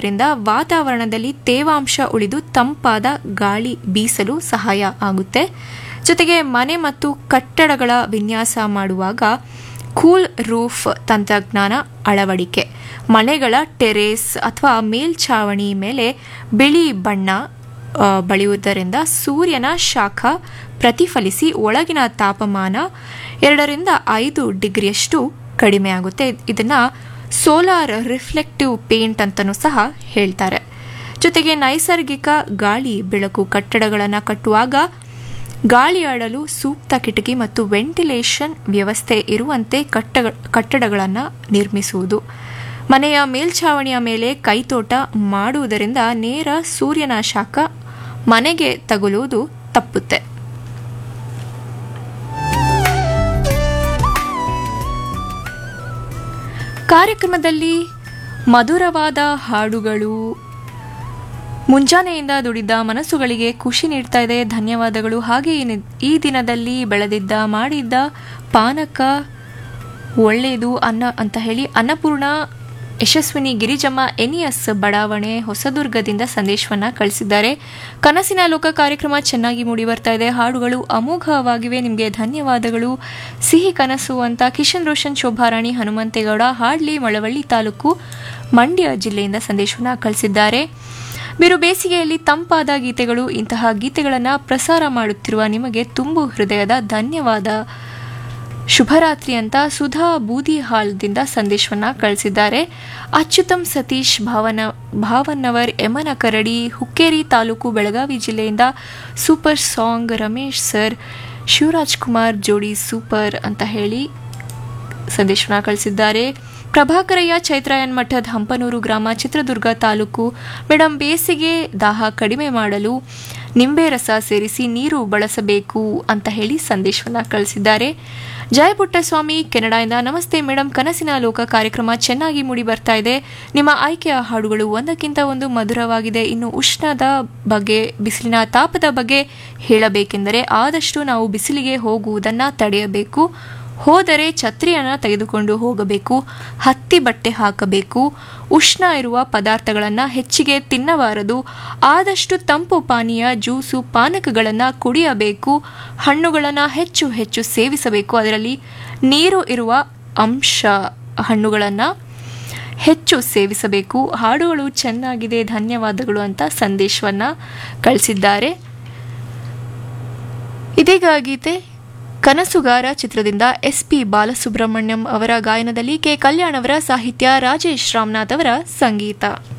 ಮಾಡುವುದರಿಂದ ವಾತಾವರಣದಲ್ಲಿ ತೇವಾಂಶ ಉಳಿದು ತಂಪಾದ ಗಾಳಿ ಬೀಸಲು ಸಹಾಯ ಆಗುತ್ತೆ ಜೊತೆಗೆ ಮನೆ ಮತ್ತು ಕಟ್ಟಡಗಳ ವಿನ್ಯಾಸ ಮಾಡುವಾಗ ಕೂಲ್ ರೂಫ್ ತಂತ್ರಜ್ಞಾನ ಅಳವಡಿಕೆ ಮನೆಗಳ ಟೆರೇಸ್ ಅಥವಾ ಮೇಲ್ಛಾವಣಿ ಮೇಲೆ ಬಿಳಿ ಬಣ್ಣ ಆ, ಬಳಿಯುವುದರಿಂದ ಸೂರ್ಯನ ಶಾಖ ಪ್ರತಿಫಲಿಸಿ ಒಳಗಿನ ತಾಪಮಾನ ಎರಡರಿಂದ ಐದು ಡಿಗ್ರಿಯಷ್ಟು ಕಡಿಮೆ ಆಗುತ್ತೆ ಇದನ್ನು ಸೋಲಾರ್ ರಿಫ್ಲೆಕ್ಟಿವ್ ಪೇಂಟ್ ಅಂತಲೂ ಸಹ ಹೇಳ್ತಾರೆ ಜೊತೆಗೆ ನೈಸರ್ಗಿಕ ಗಾಳಿ ಬೆಳಕು ಕಟ್ಟಡಗಳನ್ನು ಕಟ್ಟುವಾಗ ಗಾಳಿ ಆಡಲು ಸೂಕ್ತ ಕಿಟಕಿ ಮತ್ತು ವೆಂಟಿಲೇಷನ್ ವ್ಯವಸ್ಥೆ ಇರುವಂತೆ ಕಟ್ಟ ಕಟ್ಟಡಗಳನ್ನು ನಿರ್ಮಿಸುವುದು ಮನೆಯ ಮೇಲ್ಛಾವಣಿಯ ಮೇಲೆ ಕೈತೋಟ ಮಾಡುವುದರಿಂದ ನೇರ ಸೂರ್ಯನ ಶಾಖ ಮನೆಗೆ ತಗುಲುವುದು ತಪ್ಪುತ್ತೆ ಕಾರ್ಯಕ್ರಮದಲ್ಲಿ ಮಧುರವಾದ ಹಾಡುಗಳು ಮುಂಜಾನೆಯಿಂದ ದುಡಿದ ಮನಸ್ಸುಗಳಿಗೆ ಖುಷಿ ನೀಡ್ತಾ ಇದೆ ಧನ್ಯವಾದಗಳು ಹಾಗೆ ಈ ನಿ- ಈ ದಿನದಲ್ಲಿ ಬೆಳೆದಿದ್ದ ಮಾಡಿದ್ದ ಪಾನಕ ಒಳ್ಳೆಯದು ಅನ್ನ ಅಂತ ಹೇಳಿ ಅನ್ನಪೂರ್ಣ ಯಶಸ್ವಿನಿ ಗಿರಿಜಮ್ಮ ಎನಿಯಸ್ ಬಡಾವಣೆ ಹೊಸದುರ್ಗದಿಂದ ಸಂದೇಶವನ್ನ ಕಳಿಸಿದ್ದಾರೆ ಕನಸಿನ ಲೋಕ ಕಾರ್ಯಕ್ರಮ ಚೆನ್ನಾಗಿ ಮೂಡಿ ಬರ್ತಾ ಇದೆ ಹಾಡುಗಳು ಅಮೋಘವಾಗಿವೆ ನಿಮಗೆ ಧನ್ಯವಾದಗಳು ಸಿಹಿ ಕನಸು ಅಂತ ಕಿಶನ್ ರೋಷನ್ ಶೋಭಾರಾಣಿ ಹನುಮಂತೇಗೌಡ ಹಾಡ್ಲಿ ಮಳವಳ್ಳಿ ತಾಲೂಕು ಮಂಡ್ಯ ಜಿಲ್ಲೆಯಿಂದ ಸಂದೇಶವನ್ನ ಕಳಿಸಿದ್ದಾರೆ ಬಿರು ಬೇಸಿಗೆಯಲ್ಲಿ ತಂಪಾದ ಗೀತೆಗಳು ಇಂತಹ ಗೀತೆಗಳನ್ನು ಪ್ರಸಾರ ಮಾಡುತ್ತಿರುವ ನಿಮಗೆ ತುಂಬು ಹೃದಯದ ಧನ್ಯವಾದ ಶುಭರಾತ್ರಿ ಅಂತ ಸುಧಾ ಬೂದಿಹಾಲ್ದಿಂದ ಸಂದೇಶವನ್ನ ಕಳಿಸಿದ್ದಾರೆ ಅಚ್ಯುತಂ ಸತೀಶ್ ಭಾವನ ಭಾವನ್ನವರ್ ಯಮನ ಕರಡಿ ಹುಕ್ಕೇರಿ ತಾಲೂಕು ಬೆಳಗಾವಿ ಜಿಲ್ಲೆಯಿಂದ super song Ramesh sir Shivaraj Kumar ಜೋಡಿ ಸೂಪರ್ ಅಂತ ಹೇಳಿ ಸಂದೇಶವನ್ನ ಕಳಿಸಿದ್ದಾರೆ ಪ್ರಭಾಕರಯ್ಯ ಚೈತ್ರಾಯನ್ ಮಠದ ಹಂಪನೂರು ಗ್ರಾಮ ಚಿತ್ರದುರ್ಗ ತಾಲೂಕು ಮೇಡಮ್ ಬೇಸಿಗೆ ದಾಹ ಕಡಿಮೆ ಮಾಡಲು ನಿಂಬೆ ರಸ ಸೇರಿಸಿ ನೀರು ಬಳಸಬೇಕು ಅಂತ ಹೇಳಿ ಸಂದೇಶವನ್ನ ಕಳಿಸಿದ್ದಾರೆ ಜಯಪುಟ್ಟಸ್ವಾಮಿ ಕೆನಡಾಯಿಂದ ನಮಸ್ತೆ ಮೇಡಮ್ ಕನಸಿನ ಲೋಕ ಕಾರ್ಯಕ್ರಮ ಚೆನ್ನಾಗಿ ಮೂಡಿ ಬರ್ತಾ ಇದೆ ನಿಮ್ಮ ಆಯ್ಕೆಯ ಹಾಡುಗಳು ಒಂದಕ್ಕಿಂತ ಒಂದು ಮಧುರವಾಗಿದೆ ಇನ್ನು ಉಷ್ಣದ ಬಗ್ಗೆ ಬಿಸಿಲಿನ ತಾಪದ ಬಗ್ಗೆ ಹೇಳಬೇಕೆಂದರೆ ಆದಷ್ಟು ನಾವು ಬಿಸಿಲಿಗೆ ಹೋಗುವುದನ್ನು ತಡೆಯಬೇಕು ಹೋದರೆ ಛತ್ರಿಯನ್ನು ತೆಗೆದುಕೊಂಡು ಹೋಗಬೇಕು ಹತ್ತಿ ಬಟ್ಟೆ ಹಾಕಬೇಕು ಉಷ್ಣ ಇರುವ ಪದಾರ್ಥಗಳನ್ನು ಹೆಚ್ಚಿಗೆ ತಿನ್ನಬಾರದು ಆದಷ್ಟು ತಂಪು ಪಾನೀಯ ಜ್ಯೂಸು ಪಾನಕಗಳನ್ನು ಕುಡಿಯಬೇಕು ಹಣ್ಣುಗಳನ್ನು ಹೆಚ್ಚು ಹೆಚ್ಚು ಸೇವಿಸಬೇಕು ಅದರಲ್ಲಿ ನೀರು ಇರುವ ಅಂಶ ಹಣ್ಣುಗಳನ್ನು ಹೆಚ್ಚು ಸೇವಿಸಬೇಕು ಹಾಡುಗಳು ಚೆನ್ನಾಗಿದೆ ಧನ್ಯವಾದಗಳು ಅಂತ ಸಂದೇಶವನ್ನು ಕಳಿಸಿದ್ದಾರೆ ಇದೀಗ ಗೀತೆ ಕನಸುಗಾರ ಚಿತ್ರದಿಂದ ಎಸ್ ಪಿ ಬಾಲಸುಬ್ರಹ್ಮಣ್ಯಂ ಅವರ ಗಾಯನದಲ್ಲಿ ಕೆ ಕಲ್ಯಾಣ್ ಅವರ ಸಾಹಿತ್ಯ ರಾಜೇಶ್ ರಾಮನಾಥ್ ಅವರ ಸಂಗೀತ